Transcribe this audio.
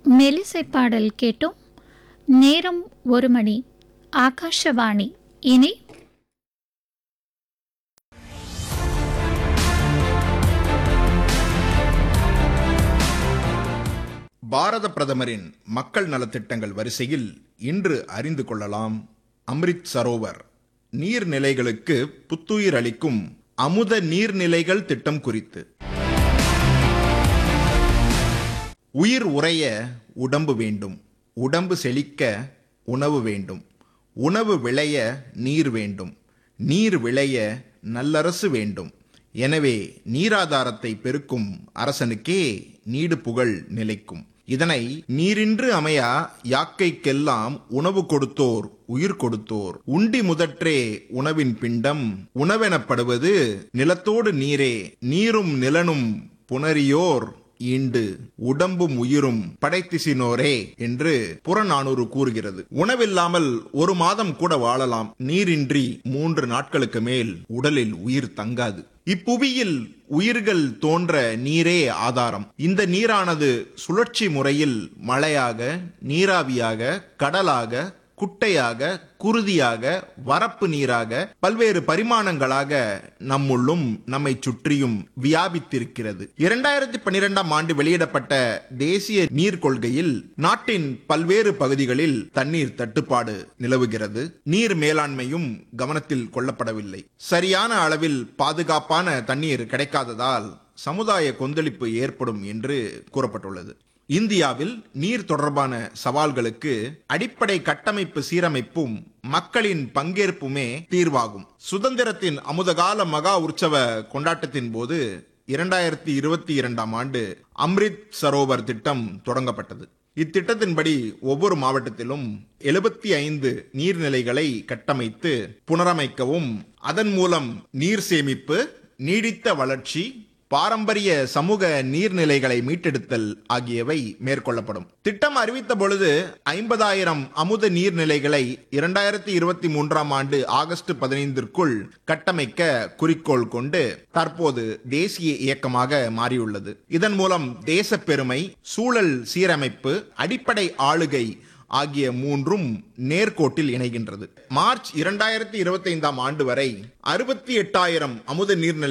மெலிசை பாடல் கேட்டோம் நேரம் ஒரு மணி ஆகாஷவாணி இனி பாரத பிரதமரின் மக்கள் நலத்திட்டங்கள் வரிசையில் இன்று அறிந்து கொள்ளலாம் அம்ரித் சரோவர் நீர்நிலைகளுக்கு புத்துயிர் அளிக்கும் அமுத நீர்நிலைகள் திட்டம் குறித்து உயிர் உறைய உடம்பு வேண்டும் உடம்பு செழிக்க உணவு வேண்டும் உணவு விளைய நீர் வேண்டும் நீர் விளைய நல்லரசு வேண்டும் எனவே நீராதாரத்தை பெருக்கும் அரசனுக்கே நீடு புகழ் நிலைக்கும் இதனை நீரின்று அமையா யாக்கைக்கெல்லாம் உணவு கொடுத்தோர் உயிர் கொடுத்தோர் உண்டி முதற்றே உணவின் பிண்டம் உணவெனப்படுவது நிலத்தோடு நீரே நீரும் நிலனும் புணரியோர் ஈண்டு உடம்பும் உயிரும் படைத்திசினோரே என்று புறநானூறு கூறுகிறது உணவில்லாமல் ஒரு மாதம் கூட வாழலாம் நீரின்றி மூன்று நாட்களுக்கு மேல் உடலில் உயிர் தங்காது இப்புவியில் உயிர்கள் தோன்ற நீரே ஆதாரம் இந்த நீரானது சுழற்சி முறையில் மழையாக நீராவியாக கடலாக குட்டையாக குருதியாக வரப்பு நீராக பல்வேறு பரிமாணங்களாக நம்முள்ளும் நம்மை சுற்றியும் வியாபித்திருக்கிறது இரண்டாயிரத்தி பன்னிரெண்டாம் ஆண்டு வெளியிடப்பட்ட தேசிய நீர் கொள்கையில் நாட்டின் பல்வேறு பகுதிகளில் தண்ணீர் தட்டுப்பாடு நிலவுகிறது நீர் மேலாண்மையும் கவனத்தில் கொள்ளப்படவில்லை சரியான அளவில் பாதுகாப்பான தண்ணீர் கிடைக்காததால் சமுதாய கொந்தளிப்பு ஏற்படும் என்று கூறப்பட்டுள்ளது இந்தியாவில் நீர் தொடர்பான சவால்களுக்கு அடிப்படை கட்டமைப்பு சீரமைப்பும் மக்களின் பங்கேற்புமே தீர்வாகும் சுதந்திரத்தின் அமுதகால மகா உற்சவ கொண்டாட்டத்தின் போது இரண்டாயிரத்தி இருபத்தி இரண்டாம் ஆண்டு அம்ரித் சரோவர் திட்டம் தொடங்கப்பட்டது இத்திட்டத்தின்படி ஒவ்வொரு மாவட்டத்திலும் எழுபத்தி ஐந்து நீர்நிலைகளை கட்டமைத்து புனரமைக்கவும் அதன் மூலம் நீர் சேமிப்பு நீடித்த வளர்ச்சி பாரம்பரிய சமூக நீர்நிலைகளை மீட்டெடுத்தல் ஆகியவை மேற்கொள்ளப்படும் திட்டம் அறிவித்த பொழுது ஐம்பதாயிரம் அமுத நீர்நிலைகளை இரண்டாயிரத்தி இருபத்தி மூன்றாம் ஆண்டு ஆகஸ்ட் பதினைந்திற்குள் கட்டமைக்க குறிக்கோள் கொண்டு தற்போது தேசிய இயக்கமாக மாறியுள்ளது இதன் மூலம் தேசப்பெருமை சூழல் சீரமைப்பு அடிப்படை ஆளுகை ஆகிய மூன்றும் நேர்கோட்டில் இணைகின்றது மார்ச் இரண்டாயிரத்தி இருபத்தி ஐந்தாம் ஆண்டு வரை அறுபத்தி எட்டாயிரம் அமுத நீர்நிலை